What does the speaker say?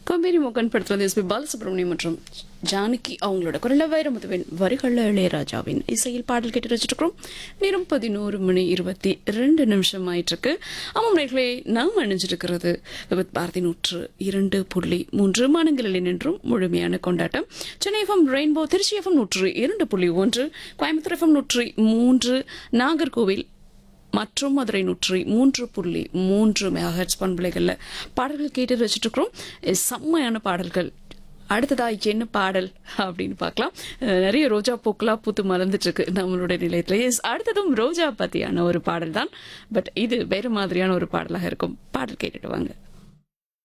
கம்பேரி மோகன் படத்தில் வந்து எஸ்பி பாலசுப்ரமணியம் மற்றும் ஜானகி அவங்களோட குரல வைரமுத்துவின் வரிகளில் இளையராஜாவின் இசையில் பாடல் கேட்டு வச்சுருக்கிறோம் நேரம் பதினோரு மணி இருபத்தி ரெண்டு நிமிஷம் ஆயிட்டு இருக்கு ஆமாம் நேர்களே நாம் அணிஞ்சிருக்கிறது விபத் பாரதி நூற்று இரண்டு புள்ளி மூன்று மாநிலங்களில் நின்றும் முழுமையான கொண்டாட்டம் Chennai FM rainbow Tiruchi FM நூற்று இரண்டு புள்ளி ஒன்று கோயம்புத்தூர் எஃப்எம் நூற்று மூன்று நாகர்கோவில் மற்றும் மதுரை நூற்றி மூன்று புள்ளி மூன்று மெகாஹெட்ஸ் பண்புலைகளில் பாடல்கள் கேட்டு வச்சுட்டு இருக்கிறோம் செம்மையான பாடல்கள் அடுத்ததா என்ன பாடல் அப்படின்னு பார்க்கலாம் அஹ் நிறைய ரோஜா பூக்களா பூத்து மலர்ந்துட்டு இருக்கு நம்மளுடைய நிலையத்துல எஸ் அடுத்ததும் ரோஜா பத்தியான ஒரு பாடல் தான் பட் இது வேறு மாதிரியான ஒரு பாடலாக இருக்கும் பாடல் கேட்டுட்டு வாங்க